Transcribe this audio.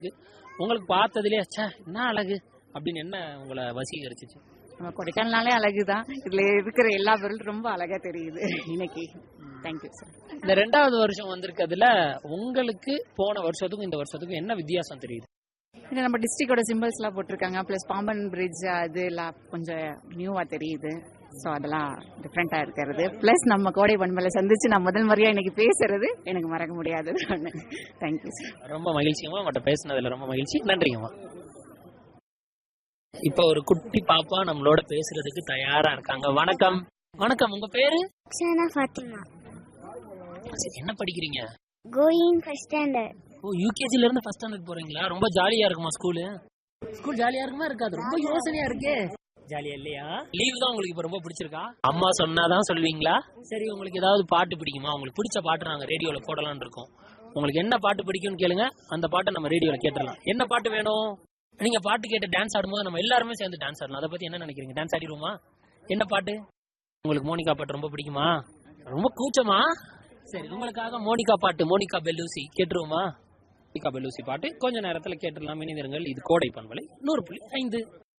உங்களுக்கு பார்த்ததுலயே ச்சே என்ன அழகு அப்படின்னு என்ன உங்களை வசீகரிச்சிச்சு நம்ம கொடைக்கானல்னாலே அழகு தான் இதுல இருக்கிற எல்லா பொருளும் ரொம்ப அழகா தெரியுது இன்னைக்கு தேங்க்யூ சார் இந்த ரெண்டாவது வருஷம் வந்திருக்கிறதுல உங்களுக்கு போன வருஷத்துக்கும் இந்த வருஷத்துக்கும் என்ன வித்தியாசம் தெரியுது இது நம்ம டிஸ்ட்ரிக்டோட சிம்பிள்ஸ் எல்லாம் போட்டிருக்காங்க பிளஸ் பாம்பன் பிரிட்ஜ் அது எல்லாம் கொஞ்சம் நியூவா தெரியுது ஸோ அதெல்லாம் டிஃப்ரெண்டா இருக்கிறது பிளஸ் நம்ம கோடை பண்பலை சந்திச்சு நான் முதல் முறையா இன்னைக்கு பேசுறது எனக்கு மறக்க முடியாதது ஒன்று தேங்க்யூ சார் ரொம்ப மகிழ்ச்சியம்மா உங்கள்கிட்ட பேசுனதுல ரொம்ப மகிழ்ச்சி நன்றிங்கம்மா இப்ப ஒரு குட்டி பாப்பா நம்மளோட பேசுறதுக்கு தயாரா இருக்காங்க வணக்கம் வணக்கம் உங்க பேரு Sana Fatima. சரி, என்ன படிக்கிறீங்க Going first standard. ஓ யூகேஜில இருந்து ஃபர்ஸ்ட் ஸ்டாண்டர்ட் போறீங்களா ரொம்ப ஜாலியா இருக்குமா ஸ்கூலு ஸ்கூல் ஜாலியா இருக்குமா இருக்காது ரொம்ப யோசனையா இருக்கே ஜாலியா இல்லையா லீவ் தான் உங்களுக்கு இப்ப ரொம்ப பிடிச்சிருக்கா அம்மா சொன்னாதான் சொல்வீங்களா சரி உங்களுக்கு ஏதாவது பாட்டு பிடிக்குமா உங்களுக்கு பிடிச்ச பாட்டு நாங்க ரேடியோல போடலாம்னு இருக்கோம் உங்களுக்கு என்ன பாட்டு பிடிக்கும்னு கேளுங்க அந்த பாட்டை நம்ம ரேடியோல கேட்டுடலாம் என்ன பாட்டு வேணும் நீங்க பாட்டு கேட்டு டான்ஸ் ஆடும்போது நம்ம எல்லாருமே சேர்ந்து டான்ஸ் ஆடலாம் அதை பத்தி என்ன நினைக்கிறீங்க டான்ஸ் ஆடிடுவோமா என்ன பாட்டு உங்களுக்கு மோனிகா பாட்டு ரொம்ப பிடிக்குமா ரொம்ப கூச்சமா சரி உங்களுக்காக மோனிகா பாட்டு மோனிகா பெல்லூசி கேட்டுருவோமா மோனிகா பெல்லூசி பாட்டு கொஞ்ச நேரத்துல கேட்டுடலாம் இணைந்திருங்கள் இது கோடை பண்பலை நூறு புள்ளி ஐந்து